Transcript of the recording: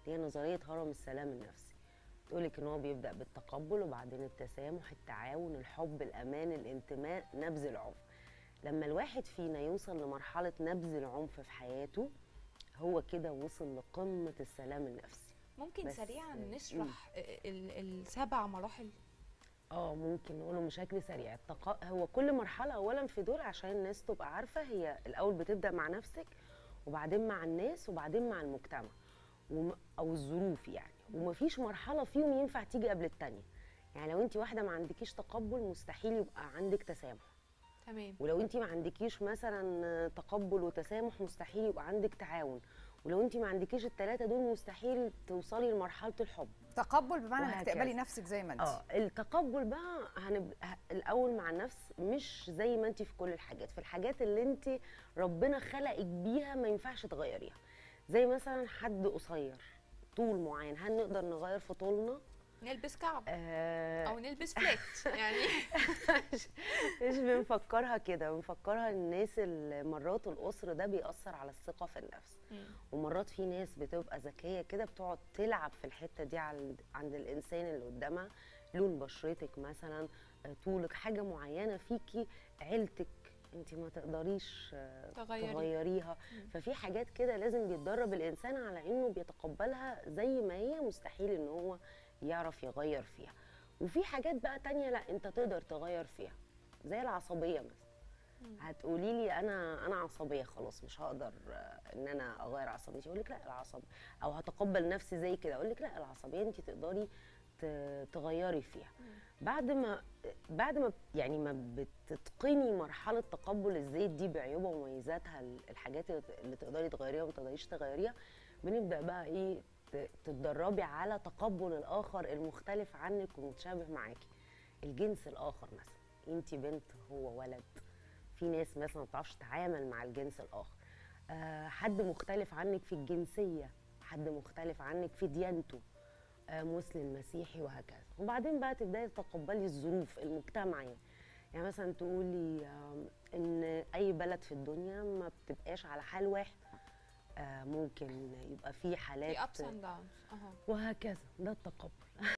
هي نظريه هرم السلام النفسي تقولك ان هو بيبدا بالتقبل وبعدين التسامح التعاون الحب الامان الانتماء نبذ العنف لما الواحد فينا يوصل لمرحله نبذ العنف في حياته هو كده وصل لقمه السلام النفسي ممكن بس- سريعا مم. نشرح ال- السبع مراحل اه ممكن نقوله بشكل سريع التق... هو كل مرحله اولا في دول عشان الناس تبقى عارفه هي الاول بتبدا مع نفسك وبعدين مع الناس وبعدين مع المجتمع وم... او الظروف يعني ومفيش مرحله فيهم ينفع تيجي قبل التانية يعني لو انت واحده ما عندكيش تقبل مستحيل يبقى عندك تسامح تمام ولو انت ما عندكيش مثلا تقبل وتسامح مستحيل يبقى عندك تعاون ولو انت ما عندكيش الثلاثه دول مستحيل توصلي لمرحله الحب تقبل بمعنى انك وهكذا. تقبلي نفسك زي ما انت اه التقبل بقى هنبقى الاول مع النفس مش زي ما انت في كل الحاجات في الحاجات اللي انت ربنا خلقك بيها ما ينفعش تغيريها زي مثلا حد قصير طول معين هل نقدر نغير في طولنا نلبس كعب آه او نلبس فلات يعني مش مش بنفكرها كده بنفكرها الناس اللي مرات القصر ده بيأثر على الثقة في النفس مم. ومرات في ناس بتبقى ذكية كده بتقعد تلعب في الحتة دي عند عند الإنسان اللي قدامها لون بشرتك مثلا آه، طولك حاجة معينة فيكي عيلتك انت ما تقدريش آه، تغيري. تغيريها ففي حاجات كده لازم بيتدرب الإنسان على إنه بيتقبلها زي ما هي مستحيل إن هو يعرف يغير فيها وفي حاجات بقى تانية لا انت تقدر تغير فيها زي العصبية مثلا هتقولي لي انا انا عصبيه خلاص مش هقدر آه، ان انا اغير عصبيتي اقول لك لا العصب او هتقبل نفسي زي كده اقول لك لا العصبيه انت تقدري ت- تغيري فيها بعد ما بعد ما يعني ما بتتقني مرحله تقبل الزيت دي بعيوبها ومميزاتها ال- الحاجات اللي تقدري تغيريها وما تقدريش تغيريها بنبدا بقى ايه ت- تتدربي على تقبل الاخر المختلف عنك ومتشابه معاكي الجنس الاخر مثلا انت بنت هو ولد في ناس مثلا ما بتعرفش تتعامل مع الجنس الاخر آه، حد مختلف عنك في الجنسيه حد مختلف عنك في ديانته آه، مسلم مسيحي وهكذا وبعدين بقى تبداي تتقبلي الظروف المجتمع يعني يعني مثلا تقولي آم، ان اي بلد في الدنيا ما بتبقاش على حال واحد آه، ممكن يبقى في في حالات ابس اند داونز اها وهكذا ده التقبل